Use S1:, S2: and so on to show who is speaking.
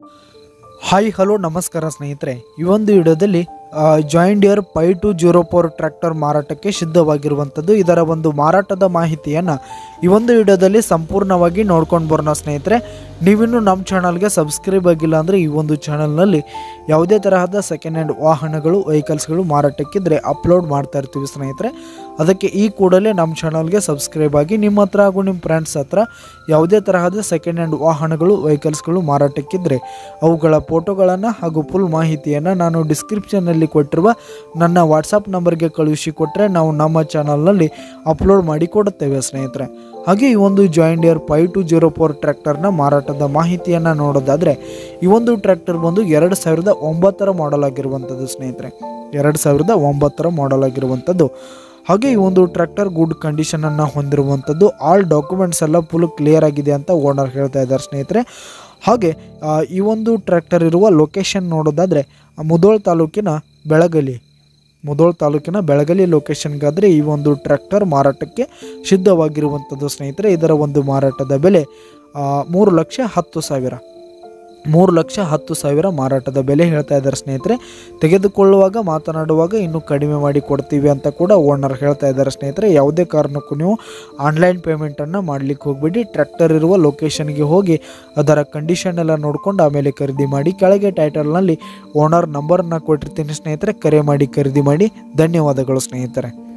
S1: hi hello ನಮಸ್ಕಾರ ಸ್ನೇಹಿತರೆ ಈ ಒಂದು ವಿಡಿಯೋದಲ್ಲಿ John Deere five two zero four tractor ಮಾರಾಟಕ್ಕೆ ಸಿದ್ಧವಾಗಿರುವಂಥದ್ದು ಇದರ ಒಂದು ಮಾರಾಟದ ಮಾಹಿತಿಯನ್ನು ಈ ಒಂದು ವಿಡಿಯೋದಲ್ಲಿ ಸಂಪೂರ್ಣವಾಗಿ ನೋಡ್ಕೊಂಡು ಬರೋಣ ಸ್ನೇಹಿತರೆ ನೀವಿನ್ನೂ ನಮ್ಮ ಚಾನಲ್ಗೆ ಸಬ್ಸ್ಕ್ರೈಬ್ ಆಗಿಲ್ಲ ಅಂದರೆ ಈ ಒಂದು ಚಾನಲ್ನಲ್ಲಿ ಯಾವುದೇ ತರಹದ ಸೆಕೆಂಡ್ ಹ್ಯಾಂಡ್ ವಾಹನಗಳು ವೆಹಿಕಲ್ಸ್ಗಳು ಮಾರಾಟಕ್ಕಿದ್ರೆ ಅಪ್ಲೋಡ್ ಮಾಡ್ತಾ ಇರ್ತೀವಿ ಸ್ನೇಹಿತರೆ ಅದಕ್ಕೆ ಈ ಕೂಡಲೇ ನಮ್ಮ ಚಾನಲ್ಗೆ ಸಬ್ಸ್ಕ್ರೈಬ್ ಆಗಿ ನಿಮ್ಮ ಹತ್ರ ಹಾಗೂ ನಿಮ್ಮ ಫ್ರೆಂಡ್ಸ್ ಹತ್ರ ಯಾವುದೇ ತರಹದ ಸೆಕೆಂಡ್ ಹ್ಯಾಂಡ್ ವಾಹನಗಳು ವೆಹಿಕಲ್ಸ್ಗಳು ಮಾರಾಟಕ್ಕಿದ್ರೆ ಅವುಗಳ ಫೋಟೋಗಳನ್ನು ಹಾಗೂ ಫುಲ್ ಮಾಹಿತಿಯನ್ನು ನಾನು ಡಿಸ್ಕ್ರಿಪ್ಷನ್ನಲ್ಲಿ ಕೊಟ್ಟಿರುವ ನನ್ನ ವಾಟ್ಸಪ್ ನಂಬರ್ಗೆ ಕಳುಹಿಸಿ ಕೊಟ್ಟರೆ ನಾವು ನಮ್ಮ ಚಾನಲ್ನಲ್ಲಿ ಅಪ್ಲೋಡ್ ಮಾಡಿ ಕೊಡುತ್ತೇವೆ ಸ್ನೇಹಿತರೆ ಹಾಗೆ ಈ ಒಂದು John Deere five two zero four ಟ್ರ್ಯಾಕ್ಟರ್ನ ಮಾರಾಟದ ಮಾಹಿತಿಯನ್ನು ನೋಡೋದಾದರೆ ಈ ಒಂದು ಟ್ರ್ಯಾಕ್ಟರ್ ಬಂದು ಎರಡು ಸಾವಿರದ ಒಂಬತ್ತರ ಮಾಡಲ್ ಆಗಿರುವಂಥದ್ದು ಸ್ನೇಹಿತರೆ ಎರಡು ಸಾವಿರದ ಒಂಬತ್ತರ ಮಾಡಲ್ ಆಗಿರುವಂಥದ್ದು ಹಾಗೆ ಈ ಒಂದು ಟ್ರ್ಯಾಕ್ಟರ್ ಗುಡ್ ಕಂಡೀಷನನ್ನು ಹೊಂದಿರುವಂಥದ್ದು ಆಲ್ ಡಾಕ್ಯುಮೆಂಟ್ಸ್ ಎಲ್ಲ ಫುಲ್ ಕ್ಲಿಯರ್ ಆಗಿದೆ ಅಂತ ಓನರ್ ಹೇಳ್ತಾ ಇದ್ದಾರೆ ಸ್ನೇಹಿತರೆ ಹಾಗೆ ಆ, ಈ ಒಂದು ಟ್ರ್ಯಾಕ್ಟರ್ ಇರುವ ಲೊಕೇಶನ್ ನೋಡೋದಾದರೆ ಮುದೋಳ್ ತಾಲೂಕಿನ ಬೆಳಗಲಿ ಮುದೋಳ್ ತಾಲೂಕಿನ ಬೆಳಗಲಿ ಲೊಕೇಶನ್ಗಾದರೆ ಈ ಒಂದು ಟ್ರ್ಯಾಕ್ಟರ್ ಮಾರಾಟಕ್ಕೆ ಸಿದ್ಧವಾಗಿರುವಂಥದ್ದು ಸ್ನೇಹಿತರೆ ಇದರ ಒಂದು ಮಾರಾಟದ ಬೆಲೆ ಆ, ಮೂರು ಲಕ್ಷ ಹತ್ತು ಸಾವಿರ ಮೂರು ಲಕ್ಷ ಹತ್ತು ಸಾವಿರ ಮಾರಾಟದ ಬೆಲೆ ಹೇಳ್ತಾ ಇದ್ದಾರೆ ಸ್ನೇಹಿತರೆ ತೆಗೆದುಕೊಳ್ಳುವಾಗ ಮಾತನಾಡುವಾಗ ಇನ್ನೂ ಕಡಿಮೆ ಮಾಡಿ ಕೊಡ್ತೀವಿ ಅಂತ ಕೂಡ ಓನರ್ ಹೇಳ್ತಾ ಇದ್ದಾರೆ ಸ್ನೇಹಿತರೆ ಯಾವುದೇ ಕಾರಣಕ್ಕೂ ನೀವು ಆನ್ಲೈನ್ ಪೇಮೆಂಟನ್ನು ಮಾಡಲಿಕ್ಕೆ ಹೋಗಬೇಡಿ ಟ್ರ್ಯಾಕ್ಟರ್ ಇರುವ ಲೊಕೇಶನ್ಗೆ ಹೋಗಿ ಅದರ ಕಂಡೀಷನ್ ಎಲ್ಲ ನೋಡ್ಕೊಂಡು ಆಮೇಲೆ ಖರೀದಿ ಮಾಡಿ ಕೆಳಗೆ ಟೈಟಲ್ನಲ್ಲಿ ಓನರ್ ನಂಬರನ್ನು ಕೊಟ್ಟಿರ್ತೀನಿ ಸ್ನೇಹಿತರೆ ಕರೆ ಮಾಡಿ ಖರೀದಿ ಮಾಡಿ ಧನ್ಯವಾದಗಳು ಸ್ನೇಹಿತರೆ